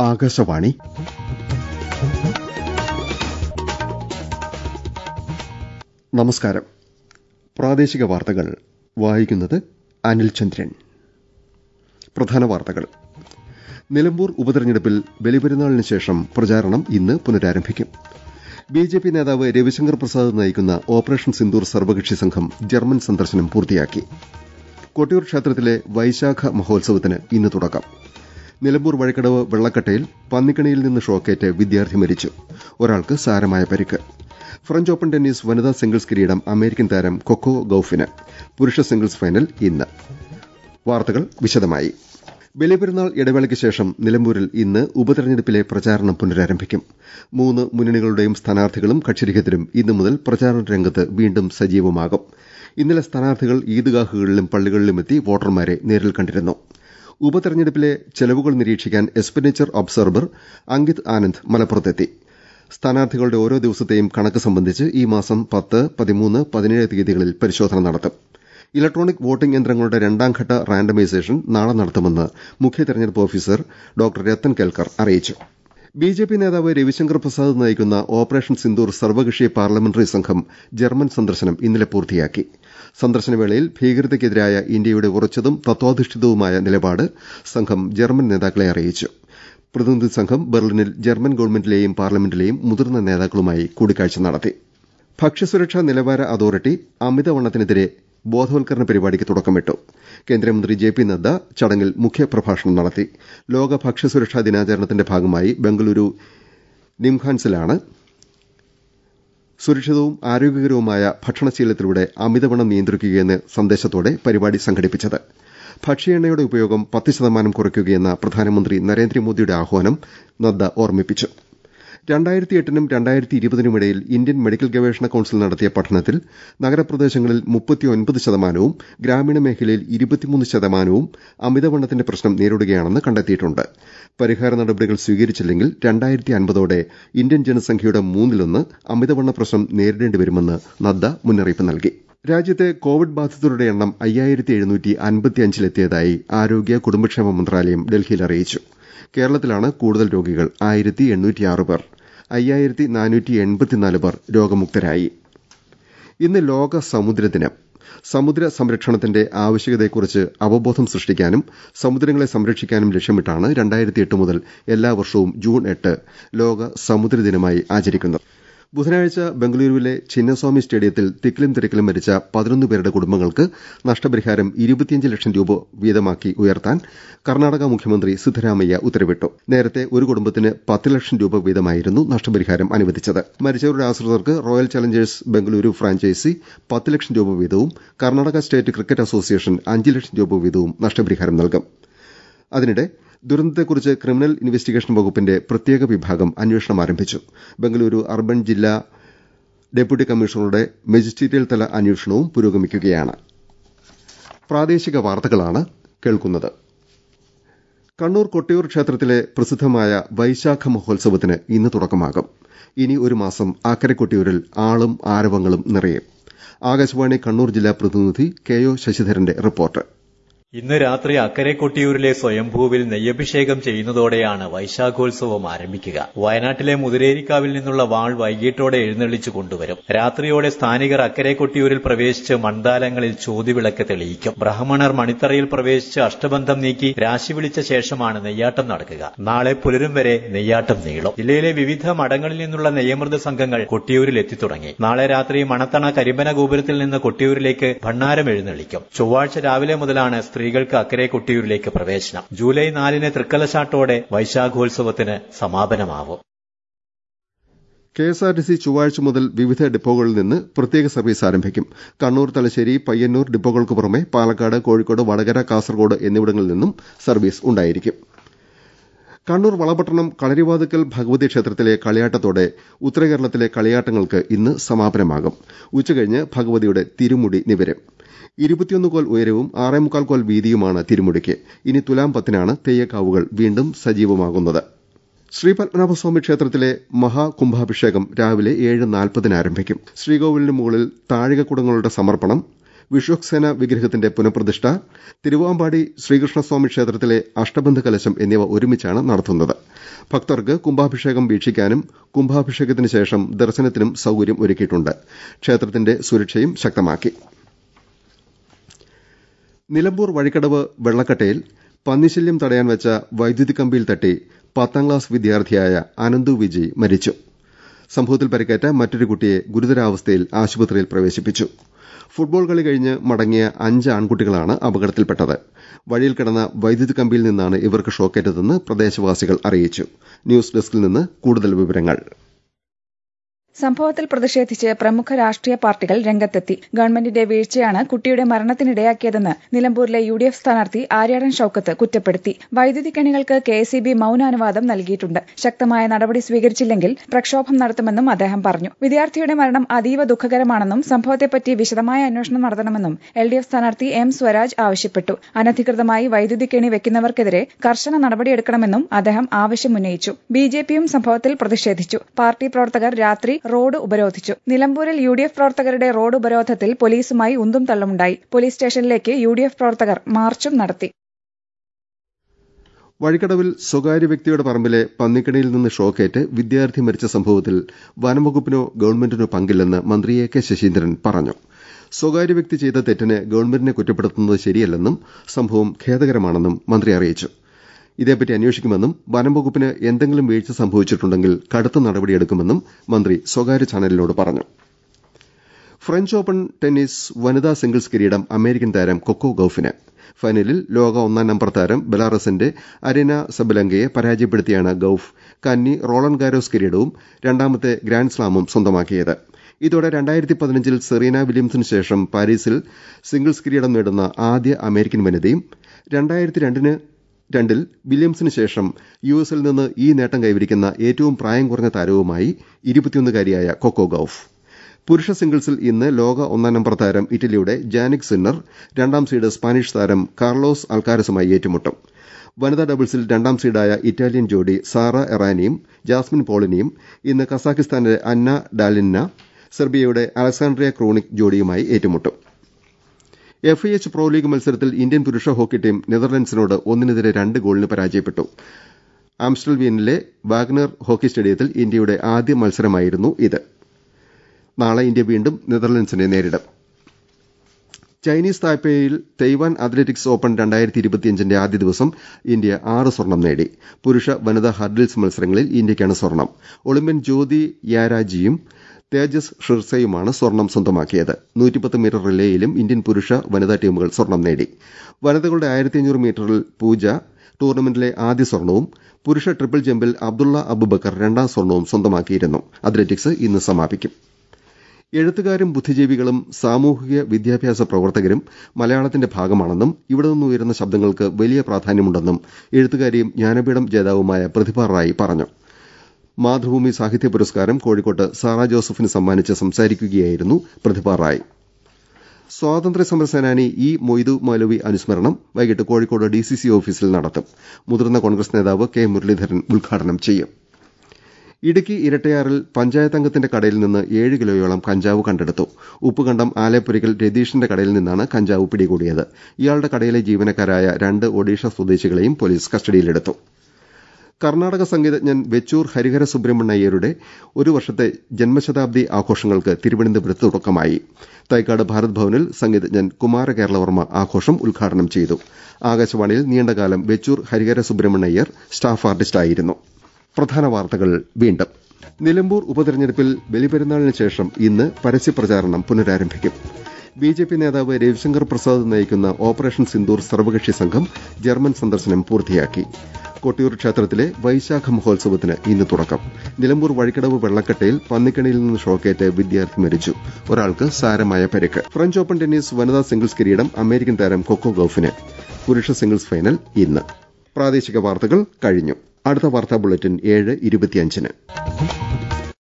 ആകാശവാണി നമസ്കാരം പ്രാദേശിക വാർത്തകൾ വായിക്കുന്നത് അനിൽ ചന്ദ്രൻ പ്രധാന വാർത്തകൾ നിലമ്പൂർ ഉപതെരഞ്ഞെടുപ്പിൽ ബലിപെരുന്നാളിന് ശേഷം പ്രചാരണം ഇന്ന് പുനരാരംഭിക്കും ബി ജെ പി നേതാവ് രവിശങ്കർ പ്രസാദ് നയിക്കുന്ന ഓപ്പറേഷൻ സിന്ദൂർ സർവകക്ഷി സംഘം ജർമ്മൻ സന്ദർശനം പൂർത്തിയാക്കി കൊട്ടിയൂർ ക്ഷേത്രത്തിലെ വൈശാഖ മഹോത്സവത്തിന് ഇന്ന് തുടക്കം നിലമ്പൂർ വഴിക്കടവ് വെള്ളക്കട്ടയിൽ പന്നിക്കണിയിൽ നിന്ന് ഷോക്കേറ്റ് വിദ്യാർത്ഥി മരിച്ചു ഒരാൾക്ക് സാരമായ പരിക്ക് ഫ്രഞ്ച് ഓപ്പൺ ടെന്നീസ് വനിതാ സിംഗിൾസ് കിരീടം അമേരിക്കൻ താരം കൊക്കോ ഗൌഫിന് പുരുഷ സിംഗിൾസ് ഫൈനൽ ഇന്ന് വാർത്തകൾ വിശദമായി ബലിപെരുന്നാൾ ഇടവേളയ്ക്ക് ശേഷം നിലമ്പൂരിൽ ഇന്ന് ഉപതെരഞ്ഞെടുപ്പിലെ പ്രചാരണം പുനരാരംഭിക്കും മൂന്ന് മുന്നണികളുടെയും സ്ഥാനാർത്ഥികളും കക്ഷിരഹിതരും ഇന്നു മുതൽ പ്രചാരണ രംഗത്ത് വീണ്ടും സജീവമാകും ഇന്നലെ സ്ഥാനാർത്ഥികൾ ഈദ്ഗാഹുകളിലും പള്ളികളിലുമെത്തി വോട്ടർമാരെ നേരിൽ കണ്ടിരുന്നു ഉപതെരഞ്ഞെടുപ്പിലെ ചെലവുകൾ നിരീക്ഷിക്കാൻ എക്സ്പെൻഡിച്ചർ ഒബ്സർവർ അങ്കിത് ആനന്ദ് മലപ്പുറത്തെത്തി സ്ഥാനാർത്ഥികളുടെ ഓരോ ദിവസത്തെയും കണക്ക് സംബന്ധിച്ച് ഈ മാസം പത്ത് പതിമൂന്ന് പതിനേഴ് തീയതികളിൽ പരിശോധന നടത്തും ഇലക്ട്രോണിക് വോട്ടിംഗ് യന്ത്രങ്ങളുടെ രണ്ടാംഘട്ട റാൻഡമൈസേഷൻ നാളെ നടത്തുമെന്ന് മുഖ്യ തെരഞ്ഞെടുപ്പ് ഓഫീസർ ഡോക്ടർ രത്തൻ കേൽക്കർ അറിയിച്ചു ബി ജെ പി നേതാവ് രവിശങ്കർ പ്രസാദ് നയിക്കുന്ന ഓപ്പറേഷൻ സിന്ദൂർ സർവകക്ഷി പാർലമെന്ററി സംഘം ജർമ്മൻ സന്ദർശനം ഇന്നലെ പൂർത്തിയാക്കി സന്ദർശനവേളയിൽ ഭീകരതയ്ക്കെതിരായ ഇന്ത്യയുടെ ഉറച്ചതും തത്വാധിഷ്ഠിതവുമായ നിലപാട് സംഘം ജർമ്മൻ നേതാക്കളെ അറിയിച്ചു പ്രതിനിധി സംഘം ബെർലിനിൽ ജർമ്മൻ ഗവൺമെന്റിലെയും പാർലമെന്റിലെയും മുതിർന്ന നേതാക്കളുമായി കൂടിക്കാഴ്ച നടത്തി ഭക്ഷ്യസുരക്ഷാ നിലവാര അതോറിറ്റി അമിതവണ്ണത്തിനെതിരെ ബോധവൽക്കരണ പരിപാടിക്ക് തുടക്കമിട്ടു കേന്ദ്രമന്ത്രി ജെ പി നദ്ദ ചടങ്ങിൽ മുഖ്യപ്രഭാഷണം നടത്തി ലോക ഭക്ഷ്യസുരക്ഷാ ദിനാചരണത്തിന്റെ ഭാഗമായി ബംഗളൂരു നിംഹാൻസിലാണ് സുരക്ഷിതവും ആരോഗ്യകരവുമായ ഭക്ഷണശീലത്തിലൂടെ അമിതവണ്ണം നിയന്ത്രിക്കുകയെന്ന സന്ദേശത്തോടെ പരിപാടി സംഘടിപ്പിച്ചത് ഭക്ഷ്യ എണ്ണയുടെ ഉപയോഗം പത്ത് ശതമാനം കുറയ്ക്കുകയെന്ന പ്രധാനമന്ത്രി നരേന്ദ്രമോദിയുടെ ആഹ്വാനം നദ്ദ ഓർമ്മിപ്പിച്ചു രണ്ടായിരത്തി എട്ടിനും രണ്ടായിരത്തി ഇരുപതിനുമിടയിൽ ഇന്ത്യൻ മെഡിക്കൽ ഗവേഷണ കൌൺസിൽ നടത്തിയ പഠനത്തിൽ നഗരപ്രദേശങ്ങളിൽ മുപ്പത്തിയൊൻപത് ശതമാനവും ഗ്രാമീണ മേഖലയിൽ ഇരുപത്തിമൂന്ന് ശതമാനവും അമിതവണ്ണത്തിന്റെ പ്രശ്നം നേരിടുകയാണെന്ന് കണ്ടെത്തിയിട്ടുണ്ട് പരിഹാര നടപടികൾ സ്വീകരിച്ചില്ലെങ്കിൽ രണ്ടായിരത്തി അൻപതോടെ ഇന്ത്യൻ ജനസംഖ്യയുടെ മൂന്നിലൊന്ന് അമിതവണ്ണ പ്രശ്നം നേരിടേണ്ടിവരുമെന്ന് നദ്ദ മുന്നറിയിപ്പ് നൽകി രാജ്യത്തെ കോവിഡ് ബാധിതരുടെ എണ്ണം അയ്യായിരത്തി എഴുന്നൂറ്റി അൻപത്തിയഞ്ചിലെത്തിയതായി ആരോഗ്യ കുടുംബക്ഷേമ മന്ത്രാലയം ഡൽഹിയിൽ അറിയിച്ചു കേരളത്തിലാണ് കൂടുതൽ രോഗികൾ ആയിരത്തി എണ്ണൂറ്റിയാറ് പേർ അയ്യായിരത്തി നാനൂറ്റി എൺപത്തിനാല് പേർ രോഗമുക്തരായി ഇന്ന് ലോക സമുദ്ര ദിനം സമുദ്ര സംരക്ഷണത്തിന്റെ ആവശ്യകതയെക്കുറിച്ച് അവബോധം സൃഷ്ടിക്കാനും സമുദ്രങ്ങളെ സംരക്ഷിക്കാനും ലക്ഷ്യമിട്ടാണ് രണ്ടായിരത്തി എട്ട് മുതൽ എല്ലാ വർഷവും ജൂൺ എട്ട് ലോക സമുദ്ര ദിനമായി ആചരിക്കുന്നത് ബുധനാഴ്ച ബംഗളൂരുവിലെ ചിന്നസ്വാമി സ്റ്റേഡിയത്തിൽ തിക്കിലും തിരക്കിലും മരിച്ച പതിനൊന്ന് പേരുടെ കുടുംബങ്ങൾക്ക് നഷ്ടപരിഹാരം ഇരുപത്തിയഞ്ച് ലക്ഷം രൂപ വീതമാക്കി ഉയർത്താൻ കർണാടക മുഖ്യമന്ത്രി സിദ്ധരാമയ്യ ഉത്തരവിട്ടു നേരത്തെ ഒരു കുടുംബത്തിന് പത്ത് ലക്ഷം രൂപ വീതമായിരുന്നു നഷ്ടപരിഹാരം അനുവദിച്ചത് മരിച്ചവരുടെ ആശ്രിതർക്ക് റോയൽ ചലഞ്ചേഴ്സ് ബംഗളൂരു ഫ്രാഞ്ചൈസി പത്ത് ലക്ഷം രൂപ വീതവും കർണാടക സ്റ്റേറ്റ് ക്രിക്കറ്റ് അസോസിയേഷൻ അഞ്ച് ലക്ഷം രൂപ വീതവും നഷ്ടപരിഹാരം നൽകും അതിനിടെ ദുരന്തത്തെക്കുറിച്ച് ക്രിമിനൽ ഇൻവെസ്റ്റിഗേഷൻ വകുപ്പിന്റെ പ്രത്യേക വിഭാഗം അന്വേഷണം ആരംഭിച്ചു ബംഗളൂരു അർബൻ ജില്ലാ ഡെപ്യൂട്ടി കമ്മീഷണറുടെ മജിസ്ട്രേറ്റിയൽ തല അന്വേഷണവും പുരോഗമിക്കുകയാണ് പ്രാദേശിക വാർത്തകളാണ് കേൾക്കുന്നത് കണ്ണൂർ കൊട്ടിയൂർ ക്ഷേത്രത്തിലെ പ്രസിദ്ധമായ വൈശാഖ മഹോത്സവത്തിന് ഇന്ന് തുടക്കമാകും ഇനി ഒരു മാസം അക്കരെ കൊട്ടിയൂരിൽ ആളും ആരവങ്ങളും നിറയും ആകാശവാണി കണ്ണൂർ ജില്ലാ പ്രതിനിധി കെ ഒ ശശിധരന്റെ റിപ്പോർട്ട് ഇന്ന് രാത്രി അക്കരെ കൊട്ടിയൂരിലെ സ്വയംഭൂവിൽ നെയ്യഭിഷേകം ചെയ്യുന്നതോടെയാണ് വൈശാഖോത്സവം ആരംഭിക്കുക വയനാട്ടിലെ മുതിരേരിക്കാവിൽ നിന്നുള്ള വാൾ വൈകിട്ടോടെ എഴുന്നള്ളിച്ചു കൊണ്ടുവരും രാത്രിയോടെ സ്ഥാനികർ അക്കരെ കൊട്ടിയൂരിൽ പ്രവേശിച്ച് മണ്ഡാലങ്ങളിൽ ചോതിവിളക്ക് തെളിയിക്കും ബ്രാഹ്മണർ മണിത്തറയിൽ പ്രവേശിച്ച് അഷ്ടബന്ധം നീക്കി രാശി വിളിച്ച ശേഷമാണ് നെയ്യാട്ടം നടക്കുക നാളെ പുലരും വരെ നെയ്യാട്ടം നീളും ജില്ലയിലെ വിവിധ മഠങ്ങളിൽ നിന്നുള്ള നെയ്യമൃത സംഘങ്ങൾ കൊട്ടിയൂരിൽ എത്തിത്തുടങ്ങി നാളെ രാത്രി മണത്തണ കരിമ്പന ഗോപുരത്തിൽ നിന്ന് കൊട്ടിയൂരിലേക്ക് ഭണ്ണാരം എഴുന്നള്ളിക്കും ചൊവ്വാഴ്ച രാവിലെ മുതലാണ് സ്ത്രീകൾക്ക് അക്കരെ കൊട്ടിയൂരിലേക്ക് പ്രവേശനം ജൂലൈ നാലിന് തൃക്കലശാട്ടോടെ വൈശാഖോത്സവത്തിന് സമാപനമാവും K S R T C ചൊവ്വാഴ്ച മുതൽ വിവിധ ഡിപ്പോകളിൽ നിന്ന് പ്രത്യേക സർവീസ് ആരംഭിക്കും കണ്ണൂർ തലശ്ശേരി പയ്യന്നൂർ ഡിപ്പോകൾക്ക് പുറമെ പാലക്കാട് കോഴിക്കോട് വടകര കാസർഗോഡ് എന്നിവിടങ്ങളിൽ നിന്നും സർവീസ് ഉണ്ടായിരിക്കും കണ്ണൂർ വളപട്ടണം കളരിവാതുക്കൽ ഭഗവതി ക്ഷേത്രത്തിലെ കളിയാട്ടത്തോടെ ഉത്തരകേരളത്തിലെ കളിയാട്ടങ്ങൾക്ക് ഇന്ന് സമാപനമാകും ഉച്ചകഴിഞ്ഞ് ഭഗവതിയുടെ തിരുമുടി നിവരും ഇരുപത്തിയൊന്ന് കോൽ ഉയരവും ആറേമുക്കാൽ കോൽ വീതിയുമാണ് തിരുമുടിക്ക് ഇനി തുലാം പത്തിനാണ് തെയ്യക്കാവുകൾ വീണ്ടും സജീവമാകുന്നത് ശ്രീ പത്മനാഭസ്വാമി ക്ഷേത്രത്തിലെ മഹാകുംഭാഭിഷേകം രാവിലെ ഏഴ് നാൽപ്പതിന് ആരംഭിക്കും ശ്രീകോവിലിന് മുകളിൽ താഴികക്കുടങ്ങളുടെ സമർപ്പണം വിശ്വക്സേന വിഗ്രഹത്തിന്റെ പുനഃപ്രതിഷ്ഠ തിരുവാമ്പാടി ശ്രീകൃഷ്ണസ്വാമി ക്ഷേത്രത്തിലെ അഷ്ടബന്ധ കലശം എന്നിവ ഒരുമിച്ചാണ് നടത്തുന്നത് ഭക്തർക്ക് കുംഭാഭിഷേകം വീക്ഷിക്കാനും കുംഭാഭിഷേകത്തിന് ശേഷം ദർശനത്തിനും സൌകര്യം ഒരുക്കിയിട്ടുണ്ട് ക്ഷേത്രത്തിന്റെ സുരക്ഷയും ശക്തമാക്കി നിലമ്പൂർ വഴിക്കടവ് വെള്ളക്കട്ടയിൽ പന്നിശല്യം തടയാൻ വെച്ച വൈദ്യുതി കമ്പിയിൽ തട്ടി പത്താം ക്ലാസ് വിദ്യാർത്ഥിയായ അനന്തു വിജയ് മരിച്ചു സംഭവത്തിൽ പരിക്കേറ്റ മറ്റൊരു കുട്ടിയെ ഗുരുതരാവസ്ഥയിൽ ആശുപത്രിയിൽ പ്രവേശിപ്പിച്ചു ഫുട്ബോൾ കളി കഴിഞ്ഞ് മടങ്ങിയ അഞ്ച് ആൺകുട്ടികളാണ് അപകടത്തിൽപ്പെട്ടത് വഴിയിൽ കിടന്ന വൈദ്യുതി കമ്പിയിൽ നിന്നാണ് ഇവർക്ക് ഷോക്കേറ്റതെന്ന് പ്രദേശവാസികൾ അറിയിച്ചു ന്യൂസ് ഡെസ്കിൽ നിന്ന് കൂടുതൽ വിവരങ്ങൾ സംഭവത്തിൽ പ്രതിഷേധിച്ച് പ്രമുഖ രാഷ്ട്രീയ പാർട്ടികൾ രംഗത്തെത്തി ഗവൺമെന്റിന്റെ വീഴ്ചയാണ് കുട്ടിയുടെ മരണത്തിനിടയാക്കിയതെന്ന് നിലമ്പൂരിലെ യു ഡി എഫ് സ്ഥാനാർത്ഥി ആര്യാടൻ ഷൌക്കത്ത് കുറ്റപ്പെടുത്തി വൈദ്യുതി കെണികൾക്ക് കെ എസ് ഇ ബി മൌനാനുവാദം നൽകിയിട്ടുണ്ട് ശക്തമായ നടപടി സ്വീകരിച്ചില്ലെങ്കിൽ പ്രക്ഷോഭം നടത്തുമെന്നും അദ്ദേഹം പറഞ്ഞു വിദ്യാർത്ഥിയുടെ മരണം അതീവ ദുഃഖകരമാണെന്നും സംഭവത്തെപ്പറ്റി വിശദമായ അന്വേഷണം നടത്തണമെന്നും എൽ ഡി എഫ് സ്ഥാനാർത്ഥി എം സ്വരാജ് ആവശ്യപ്പെട്ടു അനധികൃതമായി വൈദ്യുതി കെണി വെക്കുന്നവർക്കെതിരെ കർശന നടപടിയെടുക്കണമെന്നും അദ്ദേഹം ആവശ്യമുന്നയിച്ചു ബി ജെ പിയും സംഭവത്തിൽ പ്രതിഷേധിച്ചു പാർട്ടി പ്രവർത്തകർ രാത്രി റോഡ് ഉപരോധിച്ചു നിലമ്പൂരിൽ യു ഡി എഫ് പ്രവർത്തകരുടെ റോഡ് ഉപരോധത്തിൽ പോലീസുമായി ഉന്തും തള്ളുമുണ്ടായി പോലീസ് സ്റ്റേഷനിലേക്ക് യു ഡി എഫ് പ്രവർത്തകർ മാർച്ചും നടത്തി വഴിക്കടവിൽ സ്വകാര്യ വ്യക്തിയുടെ പറമ്പിലെ പന്നിക്കണിയിൽ നിന്ന് ഷോക്കേറ്റ് വിദ്യാർത്ഥി മരിച്ച സംഭവത്തിൽ വനംവകുപ്പിനോ ഗവൺമെന്റിനോ പങ്കില്ലെന്ന് മന്ത്രി എ കെ ശശീന്ദ്രൻ പറഞ്ഞു സ്വകാര്യ വ്യക്തി ചെയ്ത തെറ്റിന് ഗവൺമെന്റിനെ കുറ്റപ്പെടുത്തുന്നത് ശരിയല്ലെന്നും സംഭവം ഖേദകരമാണെന്നും മന്ത്രി അറിയിച്ചു ഇതേപ്പറ്റി അന്വേഷിക്കുമെന്നും വനംവകുപ്പിന് എന്തെങ്കിലും വീഴ്ച സംഭവിച്ചിട്ടുണ്ടെങ്കിൽ കടുത്ത നടപടിയെടുക്കുമെന്നും മന്ത്രി സ്വകാര്യ ചാനലിനോട് പറഞ്ഞു ഫ്രഞ്ച് ഓപ്പൺ ടെന്നീസ് വനിതാ സിംഗിൾസ് കിരീടം അമേരിക്കൻ താരം കൊക്കോ ഗൌഫിന് ഫൈനലിൽ ലോക ഒന്നാം നമ്പർ താരം ബെലാറസിന്റെ അരീന സബലങ്കയെ പരാജയപ്പെടുത്തിയാണ് ഗൌഫ് കന്നി റോളൻ ഗാരോസ് കിരീടവും രണ്ടാമത്തെ ഗ്രാൻഡ് സ്ലാമും സ്വന്തമാക്കിയത് ഇതോടെ രണ്ടായിരത്തി പതിനഞ്ചിൽ സെറീന വില്യംസിന് ശേഷം പാരീസിൽ സിംഗിൾസ് കിരീടം നേടുന്ന ആദ്യ അമേരിക്കൻ വനിതയും രണ്ടായിരത്തി രണ്ടിന് രണ്ടിൽ വില്യംസിന് ശേഷം യു എസിൽ നിന്ന് ഈ നേട്ടം കൈവരിക്കുന്ന ഏറ്റവും പ്രായം കുറഞ്ഞ താരവുമായി ഇരുപത്തിയൊന്നുകാരിയായ കൊക്കോ ഗൌഫ് പുരുഷ സിംഗിൾസിൽ ഇന്ന് ലോക ഒന്നാം നമ്പർ താരം ഇറ്റലിയുടെ ജാനിക് സിന്നർ രണ്ടാം സീഡ് സ്പാനിഷ് താരം കാർലോസ് അൽക്കാരസുമായി ഏറ്റുമുട്ടും വനിതാ ഡബിൾസിൽ രണ്ടാം സീഡായ ഇറ്റാലിയൻ ജോഡി സാറ എറാനിയും ജാസ്മിൻ പോളിനെയും ഇന്ന് കസാഖിസ്ഥാനിലെ അന്ന ഡാലിന്ന സെർബിയയുടെ അലക്സാണ്ട്രിയ ക്രോണിക് ജോഡിയുമായി ഏറ്റുമുട്ടും F I H pro league മത്സരത്തിൽ ഇന്ത്യൻ പുരുഷ ഹോക്കി ടീം നെതർലൻഡ്സിനോട് ഒന്നിനെതിരെ രണ്ട് ഗോളിന് പരാജയപ്പെട്ടു ആംസ്റ്റൽവീനിലെ വാഗ്നർ ഹോക്കി സ്റ്റേഡിയത്തിൽ ഇന്ത്യയുടെ ആദ്യ മത്സരമായിരുന്നു ഇത് നാളെ ഇന്ത്യ വീണ്ടും നെതർലൻഡ്സിനെ നേരിടും ചൈനീസ് തായ്പേയിൽ തെയ്വാൻ അത്ലറ്റിക്സ് ഓപ്പൺ രണ്ടായിരത്തി ഇരുപത്തിയഞ്ചിന്റെ ആദ്യ ദിവസം ഇന്ത്യ ആറ് സ്വർണം നേടി പുരുഷ വനിതാ ഹർഡിൽസ് മത്സരങ്ങളിൽ ഇന്ത്യയ്ക്കാണ് സ്വർണം ഒളിമ്പ്യൻ ജ്യോതി യാരാജിയും തേജസ് ഷിർസയുമാണ് സ്വർണം സ്വന്തമാക്കിയത് നൂറ്റിപ്പത്ത് മീറ്റർ റിലേയിലും ഇന്ത്യൻ പുരുഷ വനിതാ ടീമുകൾ സ്വർണം നേടി വനിതകളുടെ ആയിരത്തി അഞ്ഞൂറ് മീറ്ററിൽ പൂജ ടൂർണമെന്റിലെ ആദ്യ സ്വർണവും പുരുഷ ട്രിപ്പിൾ ജമ്പിൽ അബ്ദുള്ള അബുബക്കർ രണ്ടാം സ്വർണവും സ്വന്തമാക്കിയിരുന്നു അത്ലറ്റിക്സ് ഇന്ന് സമാപിക്കും എഴുത്തുകാരും ബുദ്ധിജീവികളും സാമൂഹിക വിദ്യാഭ്യാസ പ്രവർത്തകരും മലയാളത്തിന്റെ ഭാഗമാണെന്നും ഇവിടെ നിന്ന് ഉയരുന്ന ശബ്ദങ്ങൾക്ക് വലിയ പ്രാധാന്യമുണ്ടെന്നും എഴുത്തുകാരിയും ജ്ഞാനപീഠം ജേതാവുമായ പ്രതിഭ റായി പറഞ്ഞു മാതൃഭൂമി സാഹിത്യ പുരസ്കാരം കോഴിക്കോട്ട് സാറ ജോസഫിന് സമ്മാനിച്ച് സംസാരിക്കുകയായിരുന്നു പ്രതിഭ റായ് സ്വാതന്ത്ര്യ സമര സേനാനി ഇ മൊയ്തു മൗലവി അനുസ്മരണം വൈകിട്ട് കോഴിക്കോട് ഡിസിസി ഓഫീസിൽ നടത്തും മുതിർന്ന കോൺഗ്രസ് നേതാവ് കെ മുരളീധരൻ ഉദ്ഘാടനം ചെയ്യും ഇടുക്കി ഇരട്ടയാറിൽ പഞ്ചായത്ത് അംഗത്തിന്റെ കടയിൽ നിന്ന് ഏഴ് കിലോയോളം കഞ്ചാവ് കണ്ടെടുത്തു ഉപ്പുകണ്ടം ആലേപ്പുരയ്ക്കൽ രതീഷിന്റെ കടയിൽ നിന്നാണ് കഞ്ചാവ് പിടികൂടിയത് ഇയാളുടെ കടയിലെ ജീവനക്കാരായ രണ്ട് ഒഡീഷ സ്വദേശികളെയും പോലീസ് കസ്റ്റഡിയിലെടുത്തു കർണാടക സംഗീതജ്ഞൻ വെച്ചൂർ ഹരിഹര സുബ്രഹ്മണ്യരുടെ ഒരു വർഷത്തെ ജന്മശതാബ്ദി ആഘോഷങ്ങൾക്ക് തിരുവനന്തപുരത്ത് തുടക്കമായി തൈക്കാട് ഭാരത് ഭവനിൽ സംഗീതജ്ഞൻ കുമാര കേരളവർമ്മ ആഘോഷം ഉദ്ഘാടനം ചെയ്തു ആകാശവാണിയിൽ നീണ്ടകാലം വെച്ചൂർ ഹരിഹര സുബ്രഹ്മണ്യർ സ്റ്റാഫ് ആർട്ടിസ്റ്റായിരുന്നു പ്രധാന വാർത്തകൾ വീണ്ടും നിലമ്പൂർ ഉപതെരഞ്ഞെടുപ്പിൽ ബലിപെരുന്നാളിന് ശേഷം ഇന്ന് പരസ്യപ്രചാരണം പുനരാരംഭിക്കും ബി ജെ പി നേതാവ് രവിശങ്കർ പ്രസാദ് നയിക്കുന്ന ഓപ്പറേഷൻ സിന്ദൂർ സർവകക്ഷി സംഘം ജർമ്മൻ സന്ദർശനം പൂർത്തിയാക്കി കൊട്ടിയൂർ ക്ഷേത്രത്തിലെ വൈശാഖ മഹോത്സവത്തിന് ഇന്ന് തുടക്കം നിലമ്പൂർ വഴിക്കടവ് വെള്ളക്കട്ടയിൽ പന്നിക്കണിയിൽ നിന്ന് ഷോക്കേറ്റ് വിദ്യാർത്ഥി മരിച്ചു ഒരാൾക്ക് സാരമായ പരിക്ക് ഫ്രഞ്ച് ഓപ്പൺ ടെന്നീസ് വനിതാ സിംഗിൾസ് കിരീടം അമേരിക്കൻ താരം കൊക്കോ ഗൌഫിന് പുരുഷ സിംഗിൾസ് ഫൈനൽ ഇന്ന് പ്രാദേശിക വാർത്തകൾ കഴിഞ്ഞു അടുത്ത വാർത്താ ബുള്ളറ്റിൻ ഏഴ് ഇരുപത്തിയഞ്ചിന്